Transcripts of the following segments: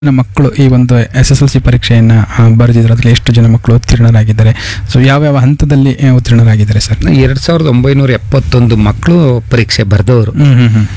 ನಮ್ಮ ಮಕ್ಕಳು ಈ ಒಂದು ಎಸ್ ಎಸ್ ಎಲ್ ಸಿ ಪರೀಕ್ಷೆಯನ್ನು ಬರೆದಿದ್ರು ಅದರಲ್ಲಿ ಎಷ್ಟು ಜನ ಮಕ್ಕಳು ಉತ್ತೀರ್ಣರಾಗಿದ್ದಾರೆ ಸೊ ಯಾವ್ಯಾವ ಹಂತದಲ್ಲಿ ಆ, ಉತ್ತೀರ್ಣರಾಗಿದ್ದಾರೆ ಸರ್ ಎರಡು ಸಾವಿರದ ಒಂಬೈನೂರ ಎಪ್ಪತ್ತೊಂದು ಮಕ್ಕಳು ಪರೀಕ್ಷೆ ಬರೆದವರು ಹ್ಮ್ ಹ್ಮ್ ಹ್ಮ್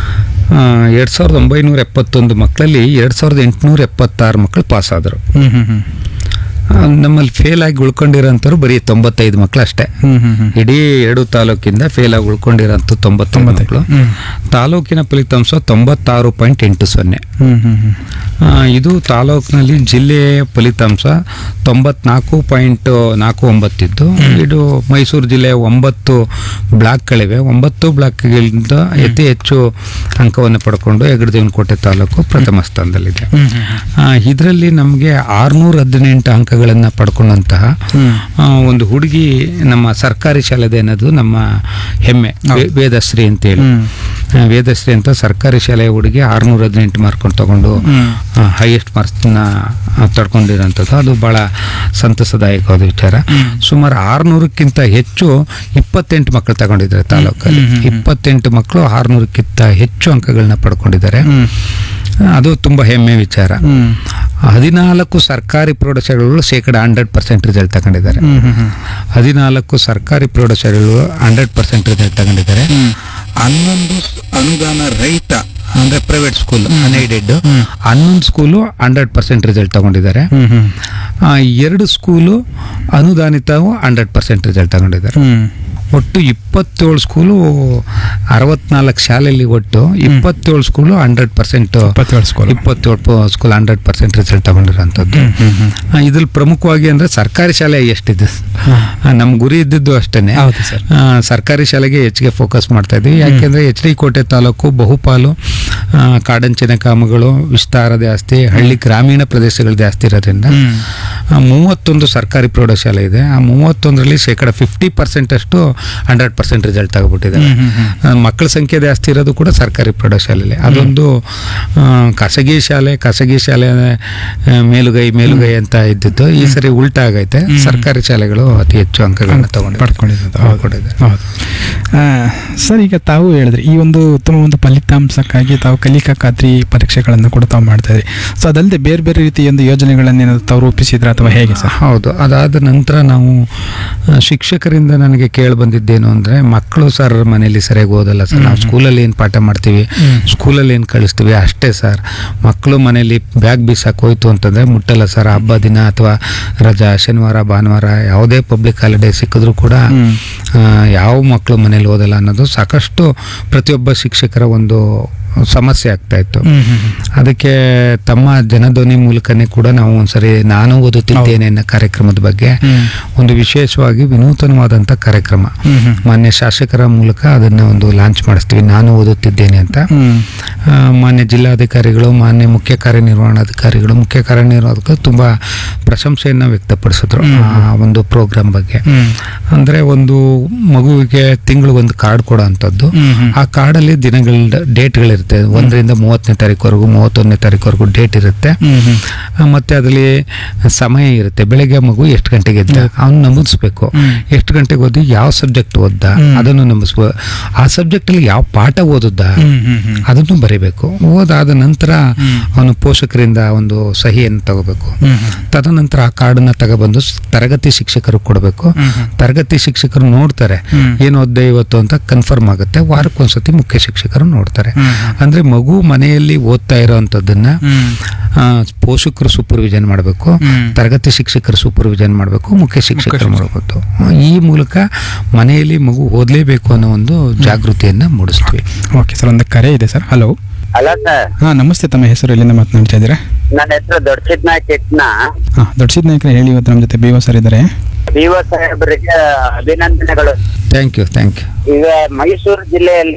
ಎರಡು ಸಾವಿರದ ಒಂಬೈನೂರ ಎಪ್ಪತ್ತೊಂದು ಮಕ್ಕಳಲ್ಲಿ ಎರಡು ಸಾವಿರದ ಎಂಟುನೂರ ಎಪ್ಪತ್ತಾರು ಮಕ್ಕಳು ಪಾಸ್ ಆದರು ಹ್ಮ್ ಹ್ಮ್ ಹ್ಮ್ ನಮ್ಮಲ್ಲಿ ಫೇಲ್ ಆಗಿ ಉಳ್ಕೊಂಡಿರೋಂಥವ್ರು ಬರೀ ತೊಂಬತ್ತೈದು ಮಕ್ಕಳು ಅಷ್ಟೇ ಹ್ಮ್ ಹ್ಮ್ ಹ್ಮ್ ಇಡೀ ಎರಡು ತಾಲೂಕಿಂದ ಫೇಲ್ ಆಗಿ ಉಳ್ಕೊಂಡಿರೋಂಥ ತೊಂಬತ್ತೊಂಬತ್ತು ಮಕ್ಕಳು ಹ್ಮ್ ತಾಲೂಕಿನ ಫಲಿತಾಂಶ ತೊಂಬತ್ತಾರು ಪಾಯಿಂಟ್ ಎಂಟು ಸೊನ್ನೆ ಹ್ಮ್ ಹ್ಮ್ ಹ್ಮ್ ಆ, ಇದು ತಾಲೂಕಿನಲ್ಲಿ ಜಿಲ್ಲೆಯ ಫಲಿತಾಂಶ ತೊಂಬತ್ನಾಲ್ಕು ಪಾಯಿಂಟ್ ನಾಲ್ಕು ಒಂಬತ್ತಿದ್ದು ಇದು ಮೈಸೂರು ಜಿಲ್ಲೆಯ ಒಂಬತ್ತು ಬ್ಲಾಕ್ಗಳಿವೆ ಒಂಬತ್ತು ಬ್ಲಾಕ್ಗಳಿಂದ ಅತಿ ಹೆಚ್ಚು ಅಂಕವನ್ನು ಪಡ್ಕೊಂಡು ಹೆಗ್ಗಡದೇವನಕೋಟೆ ತಾಲೂಕು ಪ್ರಥಮ ಸ್ಥಾನದಲ್ಲಿದೆ ಹ್ಮ್ ಹ್ಮ್ ಇದರಲ್ಲಿ ನಮಗೆ ಆರುನೂರ ಹದಿನೆಂಟು ಅಂಕಗಳನ್ನು ಪಡ್ಕೊಂಡಂತಹ ಹ್ಮ್ ಆ, ಒಂದು ಹುಡುಗಿ ನಮ್ಮ ಸರ್ಕಾರಿ ಶಾಲೆದೆ ಅನ್ನೋದು ನಮ್ಮ ಹೆಮ್ಮೆ ವೇ- ವೇದಶ್ರೀ ಅಂತೇಳಿ ಹ್ಮ್ ಆ, ವೇದಶ್ರೀ ಅಂತ ಸರ್ಕಾರಿ ಶಾಲೆಯ ಹುಡುಗಿ ಆರುನೂರ ಹದಿನೆಂಟು ಮಾರ್ಕೊಂಡು ತಗೊಂಡು ಹ್ಮ್ ಹೈಯೆಸ್ಟ್ ಮಾರ್ಕ್ಸ್ನ ತಡ್ಕೊಂಡಿರೋಂಥದ್ದು ಅದು ಭಾಳ ಸಂತಸದಾಯಕವಾದ ವಿಚಾರ ಸುಮಾರು ಆರುನೂರಕ್ಕಿಂತ ಹೆಚ್ಚು ಇಪ್ಪತ್ತೆಂಟು ಮಕ್ಕಳು ತಗೊಂಡಿದ್ದಾರೆ ತಾಲೂಕಲ್ಲಿ ಹ್ಮ್, ಹ್ಮ್, ಹ್ಮ್. ಇಪ್ಪತ್ತೆಂಟು ಮಕ್ಕಳು ಆರುನೂರಕ್ಕಿಂತ ಹೆಚ್ಚು ಅಂಕಗಳನ್ನ ಪಡ್ಕೊಂಡಿದ್ದಾರೆ ಹ್ಮ್ ಅದು ತುಂಬ ಹೆಮ್ಮೆ ವಿಚಾರ ಹ್ಮ್ ಹದಿನಾಲ್ಕು ಸರ್ಕಾರಿ ಪ್ರೌಢಶಾಲೆಗಳು ಶೇಕಡ ಹಂಡ್ರೆಡ್ ಪರ್ಸೆಂಟ್ ರಿಸಲ್ಟ್ ತಗೊಂಡಿದ್ದಾರೆ ಹ್ಮ್ ಹ್ಮ್ ಹ್ಮ್ ಹದಿನಾಲ್ಕು ಸರ್ಕಾರಿ ಪ್ರೌಢಶಾಲೆಗಳು ಹಂಡ್ರೆಡ್ ಪರ್ಸೆಂಟ್ ರಿಸಲ್ಟ್ ತಗೊಂಡಿದ್ದಾರೆ ಹ್ಮ್. ಹನ್ನೊಂದು ಸ್- ಅನುದಾನ ರಹಿತ ಅಂದ್ರೆ ಪ್ರೈವೇಟ್ ಸ್ಕೂಲ್ ಅನ್ಎಡೆಡ್ ಹ್ಮ್. ಹನ್ನೊಂದು ಸ್ಕೂಲು ಹಂಡ್ರೆಡ್ ಪರ್ಸೆಂಟ್ ರಿಸಲ್ಟ್ ತಗೊಂಡಿದ್ದಾರೆ ಹ್ಮ್ ಹ್ಮ್ ಆ, ಎರಡು ಸ್ಕೂಲು ಅನುದಾನಿತವು ಹಂಡ್ರೆಡ್ ಪರ್ಸೆಂಟ್ ರಿಸಲ್ಟ್ ತಗೊಂಡಿದ್ದಾರೆ ಹ್ಮ್ ಒಟ್ಟು ಇಪ್ಪತ್ತೇಳು ಸ್ಕೂಲು ಅರವತ್ನಾಲ್ಕು ಶಾಲೆಯಲ್ಲಿ ಒಟ್ಟು ಇಪ್ಪತ್ತೇಳು ಸ್ಕೂಲು ಹಂಡ್ರೆಡ್ ಪರ್ಸೆಂಟ್ ಇಪ್ಪತ್ತೇಳು ಸ್ಕೂಲ್ ಇಪ್ಪತ್ತೇಳು ಸ್ಕೂಲ್ ಹಂಡ್ರೆಡ್ ಪರ್ಸೆಂಟ್ ರಿಸಲ್ಟ್ ತಗೊಂಡಿರೋಂಥದ್ದು ಹ್ಮ್ ಹ್ಮ್ ಹ್ಮ್ ಆ, ಇದ್ರಲ್ಲಿ ಪ್ರಮುಖವಾಗಿ ಅಂದ್ರೆ ಸರ್ಕಾರಿ ಶಾಲೆ ಎಷ್ಟಿದೆ ನಮ್ಮ ಗುರಿ ಇದ್ದಿದ್ದು ಅಷ್ಟೇನೆ ಹೌದು ಸರ್ ಆ, ಸರ್ಕಾರಿ ಶಾಲೆಗೆ ಹೆಚ್ಚಿಗೆ ಫೋಕಸ್ ಮಾಡ್ತಾ ಇದ್ವಿ ಯಾಕೆಂದ್ರೆ ಎಚ್ ಡಿ ಕೋಟೆ ತಾಲೂಕು ಬಹುಪಾಲು ಆ, ಕಾಡಂಚಿನ ಕಾಮಗಳು ವಿಸ್ತಾರ ಜಾಸ್ತಿ ಹಳ್ಳಿ ಗ್ರಾಮೀಣ ಪ್ರದೇಶಗಳು ಜಾಸ್ತಿ ಇರೋದ್ರಿಂದ ಹ್ಮ್ ಆ, ಮೂವತ್ತೊಂದು ಸರ್ಕಾರಿ ಪ್ರೌಢಶಾಲೆ ಇದೆ ಆ ಮೂವತ್ತೊಂದರಲ್ಲಿ ಶೇಕಡ ಫಿಫ್ಟಿ ಪರ್ಸೆಂಟ್ ಅಷ್ಟು ಹಂಡ್ರೆಡ್ ಪರ್ಸೆಂಟ್ ರಿಸಲ್ಟ್ ಆಗಿಬಿಟ್ಟಿದ್ದಾರೆ ಹ್ಮ್ ಹ್ಮ್ ಹ್ಮ್ ಆ, ಮಕ್ಕಳ ಸಂಖ್ಯೆ ಜಾಸ್ತಿ ಇರೋದು ಕೂಡ ಸರ್ಕಾರಿ ಪ್ರೌಢಶಾಲೆಯಲ್ಲಿ ಅದೊಂದು ಆ, ಖಾಸಗಿ ಶಾಲೆ ಖಾಸಗಿ ಶಾಲೆ ಆ, ಮೇಲುಗೈ ಮೇಲುಗೈ ಅಂತ ಇದ್ದಿದ್ದು ಈ ಸರಿ ಉಲ್ಟಾ ಆಗೈತೆ ಸರ್ಕಾರಿ ಶಾಲೆಗಳು ಅತಿ ಹೆಚ್ಚು ಅಂಕಗಳನ್ನ ತಗೊಂಡು ಪಡ್ಕೊಂಡಿದ್ದು ಹೌದು ಪಡ್ಕೊಂಡಿದ್ದಾರೆ. ಹೌದು ಆ, ಸರ್ ಈಗ ತಾವು ಹೇಳಿದ್ರಿ ಈ ಒಂದು ಉತ್ತಮ ಒಂದು ಫಲಿತಾಂಶಕ್ಕಾಗಿ ತಾವು ಕಲಿಕಾ ಖಾತ್ರಿ ಪರೀಕ್ಷೆಗಳನ್ನು ಕೂಡ ತಾವು ಮಾಡ್ತಾ ಇದ್ರಿ ಸೊ ಅದಲ್ಲದೆ ಬೇರೆ ಬೇರೆ ರೀತಿಯ ಒಂದು ಯೋಜನೆಗಳನ್ನೇನಾದ್ರು ತಾವು ರೂಪಿಸಿದ್ರ ಅಥವಾ ಹೇಗೆ ಸರ್ ಹೌದು ಅದಾದ ನಂತರ ನಾವು ಆ, ಶಿಕ್ಷಕರಿಂದ ನನಗೆ ಕೇಳಿ ಬಂದಿದ್ದೇನು ಅಂದರೆ ಮಕ್ಕಳು ಸರ್ ಮನೇಲಿ ಸರಿಯಾಗಿ ಓದಲ್ಲ ಸರ್ ನಾವು ಸ್ಕೂಲಲ್ಲಿ ಏನು ಪಾಠ ಮಾಡ್ತೀವಿ ಹ್ಮ್. ಸ್ಕೂಲಲ್ಲಿ ಏನು ಕಳಿಸ್ತೀವಿ ಅಷ್ಟೇ ಸರ್ ಮಕ್ಕಳು ಮನೇಲಿ ಬ್ಯಾಗ್ ಬೀಸಕ್ಕೆ ಹೋಯ್ತು ಅಂತಂದರೆ ಮುಟ್ಟಲ್ಲ ಸರ್ ಹಬ್ಬ ದಿನ ಅಥವಾ ರಜಾ ಶನಿವಾರ ಭಾನುವಾರ ಯಾವುದೇ ಪಬ್ಲಿಕ್ ಹಾಲಿಡೇ ಸಿಕ್ಕಿದ್ರು ಕೂಡ ಹ್ಮ್. ಆ, ಯಾವ ಮಕ್ಕಳು ಮನೇಲಿ ಓದಲ್ಲ ಅನ್ನೋದು ಸಾಕಷ್ಟು ಪ್ರತಿಯೊಬ್ಬ ಶಿಕ್ಷಕರ ಒಂದು ಸಮಸ್ಯೆ ಆಗ್ತಾ ಇತ್ತು ಹ್ಮ್ ಹ್ಮ್ ಹ್ಮ್. ಅದಕ್ಕೆ ತಮ್ಮ ಜನಧ್ವನಿ ಮೂಲಕನೇ ಕೂಡ ನಾವು ಒಂದ್ಸರಿ ನಾನು ಓದುತ್ತಿದ್ದೇನೆ ಅನ್ನೋ ಕಾರ್ಯಕ್ರಮದ ಬಗ್ಗೆ ಹ್ಮ್. ಒಂದು ವಿಶೇಷವಾಗಿ ವಿನೂತನವಾದಂಥ ಕಾರ್ಯಕ್ರಮ ಹ್ಮ್ ಹ್ಮ್. ಮಾನ್ಯ ಶಾಸಕರ ಮೂಲಕ ಅದನ್ನ ಒಂದು ಲಾಂಚ್ ಮಾಡಿಸ್ತೀವಿ ನಾನು ಓದುತ್ತಿದ್ದೇನೆ ಅಂತ ಹ್ಮ್. ಆ, ಮಾನ್ಯ ಜಿಲ್ಲಾಧಿಕಾರಿಗಳು ಮಾನ್ಯ ಮುಖ್ಯ ಕಾರ್ಯನಿರ್ವಹಣಾಧಿಕಾರಿಗಳು ಮುಖ್ಯ ಕಾರ್ಯನಿರ್ವಾಹಕರು ತುಂಬ ಪ್ರಶಂಸೆಯನ್ನು ವ್ಯಕ್ತಪಡಿಸಿದ್ರು ಆ ಒಂದು ಪ್ರೋಗ್ರಾಮ್ ಬಗ್ಗೆ ಹ್ಮ್. ಅಂದರೆ ಒಂದು ಮಗುವಿಗೆ ತಿಂಗಳು ಒಂದು ಕಾರ್ಡ್ ಕೊಡೋ ಅಂಥದ್ದು ಹ್ಮ್ ಹ್ಮ್. ಆ ಕಾರ್ಡಲ್ಲಿ ದಿನಗಳ ಡೇಟ್ಗಳಿರುತ್ತೆ ಒಂದರಿಂದ ಮೂವತ್ತನೇ ತಾರೀಕುವರೆಗೂ ಮೂವತ್ತೊಂದನೇ ತಾರೀಕುವರೆಗೂ ಡೇಟ್ ಇರುತ್ತೆ ಹ್ಮ್ ಹ್ಮ್. ಆ, ಮತ್ತೆ ಅದರಲ್ಲಿ ಸಮಯ ಇರುತ್ತೆ ಬೆಳಗ್ಗೆ ಮಗು ಎಷ್ಟು ಗಂಟೆಗೆ ಎದ್ದ ಅವನು ನಮೂದಿಸ್ಬೇಕು ಹ್ಮ್. ಎಷ್ಟು ಗಂಟೆಗೆ ಓದಿ ಯಾವ ಸಬ್ಜೆಕ್ಟ್ ಓದ್ದ ಹ್ಮ್. ಅದನ್ನು ನಮಿಸ್ಬೋ ಆ ಸಬ್ಜೆಕ್ಟಲ್ಲಿ ಯಾವ ಪಾಠ ಓದಿದ್ದ ಹ್ಮ್ ಹ್ಮ್ ಹ್ಮ್. ಅದನ್ನು ಬರೀಬೇಕು ಓದಾದ ನಂತರ ಹ್ಮ್. ಅವನು ಪೋಷಕರಿಂದ ಒಂದು ಸಹಿಯನ್ನು ತಗೋಬೇಕು ಹ್ಮ್ ಹ್ಮ್. ತದನಂತರ ಆ ಕಾರ್ಡನ್ನ ತಗೊಬಂದು ಸ್- ತರಗತಿ ಶಿಕ್ಷಕರು ಕೊಡಬೇಕು ಹ್ಮ್ ಹ್ಮ್. ತರಗತಿ ಶಿಕ್ಷಕರು ನೋಡ್ತಾರೆ ಹ್ಮ್. ಏನು ಓದ್ದೆ ಇವತ್ತು ಅಂತ ಕನ್ಫರ್ಮ್ ಆಗುತ್ತೆ ವಾರಕ್ಕೊಂದ್ಸತಿ ಮುಖ್ಯ ಶಿಕ್ಷಕರು ನೋಡ್ತಾರೆ ಹ್ಮ್ ಹ್ಮ್. ಅಂದ್ರೆ ಮಗು ಮನೆಯಲ್ಲಿ ಓದ್ತಾ ಇರೋವಂಥದ್ದನ್ನ ಹ್ಮ್. ಆ, ಪೋಷಕರು ಸೂಪರ್ವಿಷನ್ ಮಾಡಬೇಕು ಹ್ಮ್. ತರಗತಿ ಶಿಕ್ಷಕರು ಸೂಪರ್ವಿಷನ್ ಮಾಡಬೇಕು ಮುಖ್ಯ ಶಿಕ್ಷಕರು ಮಾಡಬೇಕು ಈ ಮೂಲಕ ಮನೆಯಲ್ಲಿ ಮಗು ಓದಲೇಬೇಕು ಅನ್ನೋ ಒಂದು ಜಾಗೃತಿಯನ್ನ ಮೂಡಿಸ್ತೀವಿ ಓಕೆ ಸರ್ ಒಂದು ಕರೆ ಇದೆ ಸರ್ ಹಲೋ ಅಲ್ಲ ಸರ್ ಹಾ ನಮಸ್ತೆ ತಮ್ಮ ಹೆಸರು ಎಲ್ಲಿಂದ ಮಾತನಾಡ್ತಾ ಇದ್ದೀರಾ ನನ್ನ ಹೆಸರು ದೊಡ್ಡಸಿದ್ನಾಯಕ್ ಇಟ್ನ ಹಾ ದೊಡ್ಡ ನಾಯಕರೇ ಹೇಳಿ ಇವತ್ತು ನಮ್ಮ ಜೊತೆ ಬಿ ಸರ್ ಇದ್ದಾರೆ ಬಿ ಒ ಸಾಹೇಬರಿಗೆ ಅಭಿನಂದನೆಗಳು ಥ್ಯಾಂಕ್ ಯು ಥ್ಯಾಂಕ್ ಯು ಈಗ ಮೈಸೂರು ಜಿಲ್ಲೆಯಲ್ಲಿ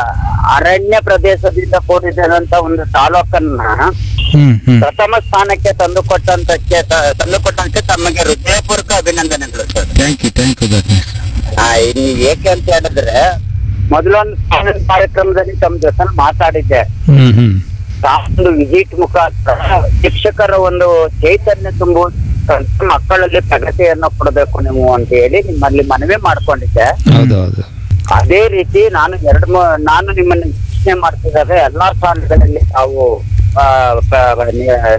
ಅರಣ್ಯ ಪ್ರದೇಶದಿಂದ ಕೂಡಿದಂತ ಒಂದು ತಾಲೂಕನ್ನ ಹ್ಮ್ ಹ್ಮ್ ಪ್ರಥಮ ಸ್ಥಾನಕ್ಕೆ ತಂದುಕೊಟ್ಟಂತಕ್ಕೆ ತಂದುಕೊಟ್ಟಂತೆ ತಮಗೆ ಹೃದಯಪೂರ್ವಕ ಅಭಿನಂದನೆಗಳು sir thank you thank you ಧನ್ಯವಾದ ಆ, ಇನ್ನು ಏಕೆ ಅಂತ ಹೇಳಿದ್ರೆ ಮೊದಲೊಂದು ಕಾನೂನು ಕಾರ್ಯಕ್ರಮದಲ್ಲಿ ತಮ್ಮ ಜೊತೆ ಮಾತಾಡಿದ್ದೆ ಹ್ಮ್ ಹ್ಮ್ ಒಂದು ವಿಸಿಟ್ ಮುಖಾಂತರ ಶಿಕ್ಷಕರ ಒಂದು ಚೈತನ್ಯ ತುಂಬುವಂತ ಮಕ್ಕಳಲ್ಲಿ ಪ್ರಗತಿಯನ್ನು ಕೊಡಬೇಕು ನೀವು ಅಂತ ಹೇಳಿ ನಿಮ್ಮಲ್ಲಿ ಮನವಿ ಮಾಡ್ಕೊಂಡಿದ್ದೆ ಹೌದು ಹೌದು ಅದೇ ರೀತಿ ನಾನು ಎರಡು ಮೂ- ನಾನು ನಿಮ್ಮನ್ನು ಪ್ರಶ್ನೆ ಮಾಡ್ತಿದ್ದಾಗ ಎಲ್ಲಾ ಸ್ಥಾನಗಳಲ್ಲಿ ತಾವು ಆ, ಪ- ನಿ-